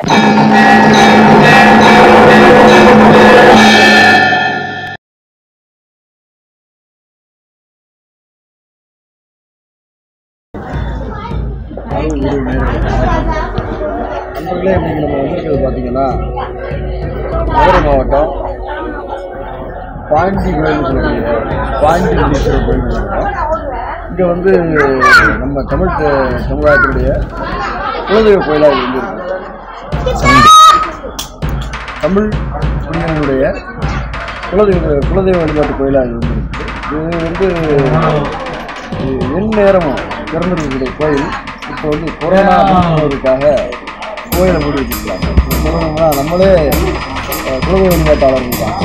நண்பர்களே இன்னைக்கு நம்ம வந்திருக்கிறது பார்த்தீங்கன்னா மதுரை மாவட்டம் பாண்டி கோயில் சொல்லக்கூடிய பாண்டி முனீஸ்வரர் கோயில் வந்திருக்கோம் இங்கே வந்து நம்ம தமிழ் த- சமுதாயத்தினுடைய குலதெய்வ கோயிலாக இது வந்து இருக்கு தமிழ் குடியினுடைய குலதெய்வ குலதெய்வ வழிபாட்டு கோயிலாக இது வந்து இருக்கு இது வந்து இது என் நேரமும் திறந்திருக்கக்கூடிய கோயில் இப்போ வந்து கொரோனா அப்படின்றதுக்காக கோயிலை மூடி வச்சிருக்காங்க சொல்லணும்னா நம்மளே அஹ், குலதெய்வ வழிபாட்டாளர்கள் தான்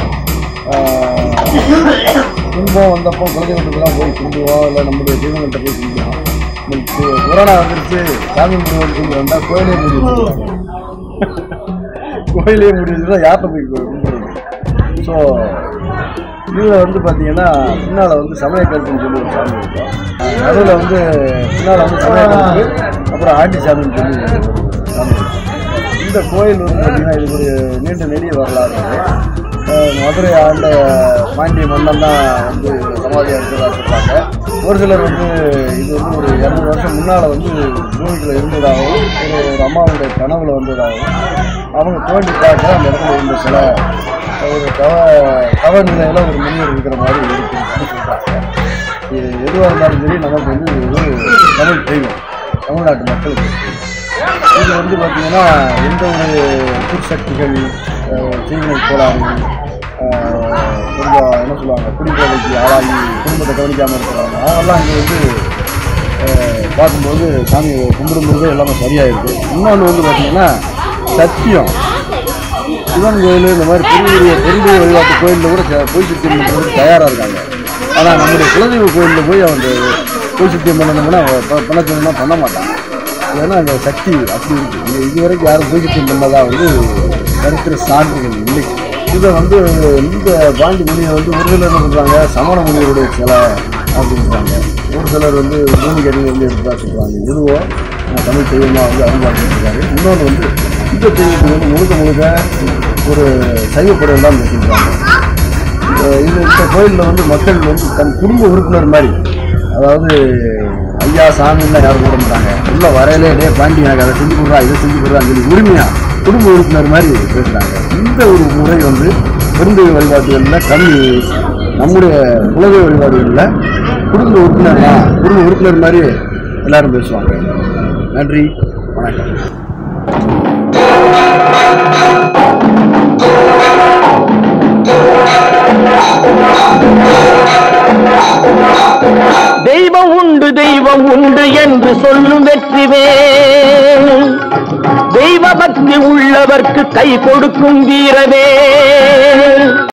அஹ், துன்பம் வந்தப்போ குலதெய்வத்துக்குலாம் போய் கும்பிடுவோம் இல்லை நம்மளுடைய தெய்வங்கள்ட்ட போய் கும்பிடுவோம் இன்னைக்கு கொரோனா வந்துருச்சு சாமி கும்பிடுவோம் சொல்லி வந்தால் கோயிலே மூடி வச்சிருக்காங்க கோயிலே மூடி வச்சுருந்தா யார்கிட்ட போய் கும்பிடுறது ஸோ இதில் வந்து பார்த்தீங்கன்னா பின்னால் வந்து சமய கருத்துன்னு சொல்லி ஒரு சாமி இருக்கும் நடுவில் வந்து பின்னால் வந்து சமய கருத்து அப்புறம் ஆண்டி சாமின்னு சொல்லி ஒரு சாமி இருக்கும் இந்த கோயில் வந்து பார்த்தீங்கன்னா இது ஒரு நீண்ட நெடிய வரலாறு இருக்கு. அஹ் மதுரை ஆண்ட பாண்டிய மன்னன் தான் வந்து சமாதியாக இருக்கிறதா சொல்கிறாங்க ஒரு சிலர் வந்து இது வந்து ஒரு இரநூறு வருஷம் முன்னால் வந்து பூமிக்குள்ள இருந்ததாகவும் ஒரு ஒரு அம்மாவுடைய கனவுல வந்ததாகவும் அவங்க தோண்டி பார்க்க அந்த இடத்துல இருந்த சில ஒரு தவ தவ நிலையில் ஒரு முனிவர் இருக்கிற மாதிரி இருக்குன்னு சொல்கிறாங்க இது எதுவாக இருந்தாலும் சரி நமக்கு வந்து இது ஒரு தமிழ் தெய்வம் தமிழ்நாட்டு மக்களுக்கு இது வந்து பார்த்தீங்கன்னா எந்த ஒரு துர்சக்திகள் அஹ், தீவினை கோளாறு அஹ், கொஞ்சம் என்ன சொல்லுவாங்க குடிபோதைக்கு ஆளாகி குடும்பத்தை கவனிக்காமல் இருக்கிறவங்க அவங்கெல்லாம் இங்கே வந்து அஹ், பார்க்கும்போது சாமி கும்பிடும்போது எல்லாமே சரியாயிருக்கு இன்னொன்று வந்து பார்த்தீங்கன்னா சத்தியம் சிவன் கோயில் இந்த மாதிரி பெரிய பெரிய பெரிய வழிபாட்டு கோயிலில் கூட ச- பொய் சுத்தியம் பண்ணுறதுக்கு தயாராக இருக்காங்க ஆனால் நம்முடைய குலதெய்வ கோயிலில் போய் அவங்க பொய் சுத்தியம் பண்ணணும்னா பண்ண சொன்னா பண்ண மாட்டாங்க ஏன்னா அந்த சக்தி அப்படி இருக்கு இது இதுவரைக்கும் யாரும் பொய் சுத்தியம் பண்ணதா வந்து கருத்துற சான்றுகள் இல்லை இதை வந்து இந்த பாண்டி முனியை வந்து ஒரு சிலர் என்ன சொல்கிறாங்க சமண முனிவருடைய சிலை அப்படின்றாங்க ஒரு சிலர் வந்து பூமி கடியில் வந்து எடுத்ததா சொல்கிறாங்க எதுவோ அஹ், தமிழ் தெய்வமாக வந்து அறிமுகப்படுத்திருக்காரு இன்னொன்று வந்து இந்த தெய்வத்துக்கு வந்து முழுக்க முழுக்க ஒரு சைவப்படம் தான் சொல்கிறாங்க இது இந்த கோயிலில் வந்து மக்கள் வந்து தன் குடும்ப உறுப்பினர் மாதிரி அதாவது ஐயா சாமின்லாம் யாரும் கூட மாட்டாங்க உள்ள வரையிலே டே பாண்டி எனக்கு அதை செஞ்சு கொடுறா இதை செஞ்சு கொடுறான்னு சொல்லி உரிமையா குடும்ப உறுப்பினர் மாதிரி பேசுகிறாங்க இந்த ஒரு முறை வந்து பெருந்தெய்வ வழிபாட்டுகளில் கம்மி நம்முடைய குலதெய்வ வழிபாடுகளில் குடும்ப உறுப்பினர் தான் குடும்ப உறுப்பினர் மாதிரி எல்லாரும் பேசுவாங்க நன்றி வணக்கம் தெய்வம் உண்டு தெய்வம் உண்டு என்று சொல்லும் வெற்றிவேல் தெய்வ பக்தி உள்ளவர்க்கு கை கொடுக்கும் வீரவே